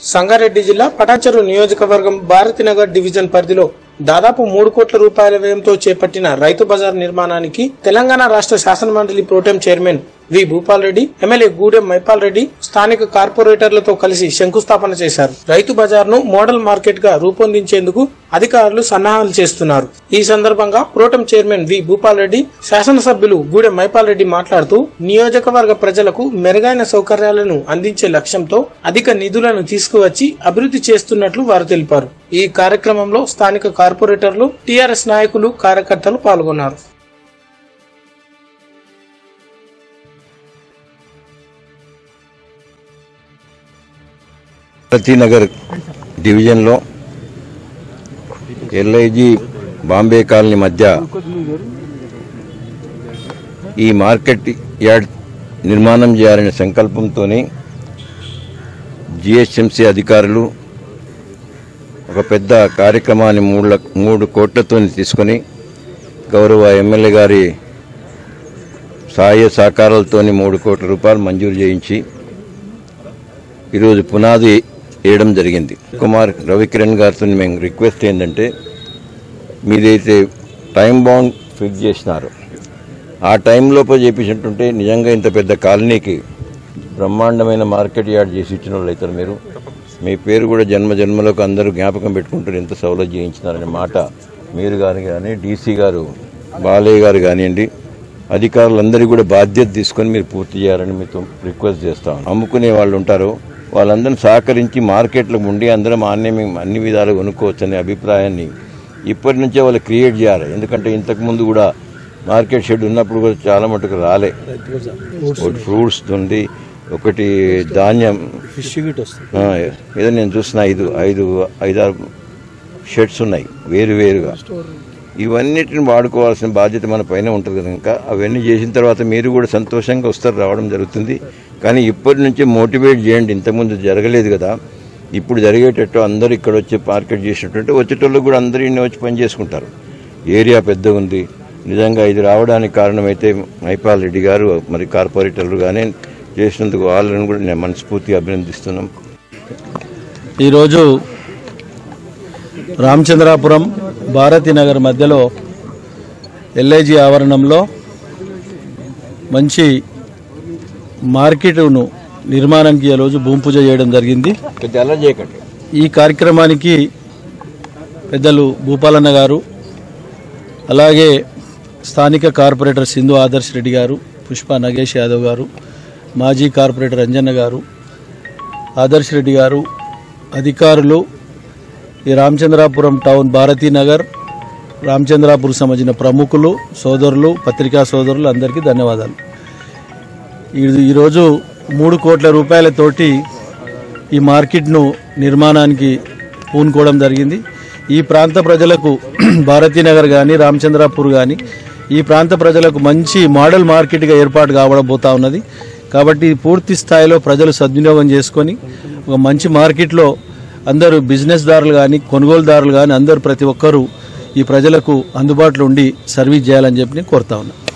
సంగారెడ్డి జిల్లా పటాచెరు నియోజకవర్గం భారతినగర్ డివిజన్ పరిధిలో దాదాపు మూడు కోట్ల రూపాయల వ్యయంతో చేపట్టిన రైతు బజార్ నిర్మాణానికి తెలంగాణ రాష్ట్ర శాసనమండలి protem chairman V Bhupal Reddy MLA Gudem Mahipal Reddy స్థానిక కార్పొరేటర్లతో కలిసి శంకుస్థాపన చేశారు రైతు బజార్ ను మోడల్ మార్కెట్ గా రూపొందించేందుకు అధికారులు సన్నాహాలు చేస్తున్నారు ఈ సందర్భంగా protem chairman V Bhupal Reddy శాసనసభ్యులు గూడెం మైపాల్ రెడ్డి మాట్లాడుతూ నియోజకవర్గ ప్రజలకు మెరుగైన సౌకర్యాలను అందించే లక్ష్యంతో అధిక నిధులను తీసుకువచ్చి అభివృద్ధి చేస్తున్నట్లు వారు తెలిపారు ఈ కార్యక్రమంలో స్థానిక కార్పొరేటర్లు టీఆర్ఎస్ నాయకులు కార్యకర్తలు పాల్గొన్నారు నగర్ డివిజన్లో ఎల్ఐజి బాంబే కాలనీ మధ్య ఈ మార్కెట్ యార్డ్ నిర్మాణం చేయాలనే సంకల్పంతో జిహెచ్ఎంసీ అధికారులు ఒక పెద్ద కార్యక్రమాన్ని మూడు లక్- మూడు కోట్లతో తీసుకొని గౌరవ ఎమ్మెల్యే గారి సహాయ సహకారాలతో మూడు కోట్ల రూపాయలు మంజూరు చేయించి ఈరోజు పునాది వేయడం జరిగింది కుమార్ రవికిరణ్ గారితో మేము రిక్వెస్ట్ ఏంటంటే మీదైతే టైం బౌండ్ ఫిక్స్ చేసినారు ఆ టైం లోపల చేపించినట్టుంటే నిజంగా ఇంత పెద్ద కాలనీకి బ్రహ్మాండమైన మార్కెట్ యార్డ్ చేసి ఇచ్చిన వాళ్ళు అవుతారు మీరు మీ పేరు కూడా జన్మ జన్మలకు అందరూ జ్ఞాపకం పెట్టుకుంటారు ఎంత సౌలభ్యం చేయించినారనే మాట మీరు గారు కానీ డీసీ గారు బాలయ్య గారు కానివ్వండి అధికారులందరికీ కూడా బాధ్యత తీసుకొని మీరు పూర్తి చేయాలని మీతో రిక్వెస్ట్ చేస్తాం అమ్ముకునే వాళ్ళు ఉంటారు వాళ్ళందరిని సహకరించి మార్కెట్లో ఉండి అందరం ఆన్నే మేము అన్ని విధాలు కొనుక్కోవచ్చు అనే అభిప్రాయాన్ని ఇప్పటి నుంచే వాళ్ళు క్రియేట్ చేయాలి ఎందుకంటే ఇంతకు ముందు కూడా మార్కెట్ షెడ్ ఉన్నప్పుడు కూడా చాలా మటుకు రాలే ఒకటి ఫ్రూట్స్ ఉంది ఒకటి ధాన్యం ఆ, ఏదో నేను చూసిన ఐదు ఐదు ఐదారు షెడ్స్ ఉన్నాయి వేరు వేరుగా ఇవన్నిటిని వాడుకోవాల్సిన బాధ్యత మన పైన ఉంటుంది కనుక అవన్నీ చేసిన తర్వాత మీరు కూడా సంతోషంగా వస్తారు రావడం జరుగుతుంది కానీ ఇప్పటి నుంచే మోటివేట్ చేయండి ఇంతకుముందు జరగలేదు కదా ఇప్పుడు జరిగేటట్టు అందరూ ఇక్కడ వచ్చి మార్కెట్ చేసినట్టుంటే వచ్చేటోళ్ళు కూడా అందరూ ఇన్ని వచ్చి పని చేసుకుంటారు ఏరియా పెద్దగా ఉంది నిజంగా ఇది రావడానికి కారణమైతే మైపాల్ రెడ్డి గారు మరి కార్పొరేటర్లు కానీ చేసినందుకు వాళ్ళని కూడా నేను మనస్ఫూర్తిగా అభినందిస్తున్నాం ఈరోజు రామచంద్రాపురం భారతీనగర్ మధ్యలో ఎల్ఐజి ఆవరణంలో మంచి మార్కెట్ను నిర్మాణానికి ఈరోజు భూమి పూజ చేయడం జరిగింది పెద్ద అలా చేయకండి ఈ కార్యక్రమానికి పెద్దలు భూపాలన్న గారు అలాగే స్థానిక కార్పొరేటర్ సింధు ఆదర్శ్ రెడ్డి గారు పుష్ప నగేష్ యాదవ్ గారు మాజీ కార్పొరేటర్ అంజన్న గారు ఆదర్శ్ రెడ్డి గారు అధికారులు ఈ రామచంద్రాపురం టౌన్ భారతీనగర్ రామచంద్రాపూర్ సంబంధించిన ప్రముఖులు సోదరులు పత్రికా సోదరులు అందరికీ ధన్యవాదాలు ఇది ఈరోజు మూడు కోట్ల రూపాయలతోటి ఈ మార్కెట్ను నిర్మాణానికి పూనుకోవడం జరిగింది ఈ ప్రాంత ప్రజలకు భారతీనగర్ కానీ రామచంద్రాపూర్ కానీ ఈ ప్రాంత ప్రజలకు మంచి మోడల్ మార్కెట్గా ఏర్పాటు కావడబోతా ఉన్నది కాబట్టి పూర్తి స్థాయిలో ప్రజలు సద్వినియోగం చేసుకొని ఒక మంచి మార్కెట్లో అందరూ బిజినెస్ దారులు కానీ కొనుగోలుదారులు కానీ అందరూ ప్రతి ఒక్కరూ ఈ ప్రజలకు అందుబాటులో ఉండి సర్వీస్ చేయాలని చెప్పి నేను కోరుతా ఉన్నాను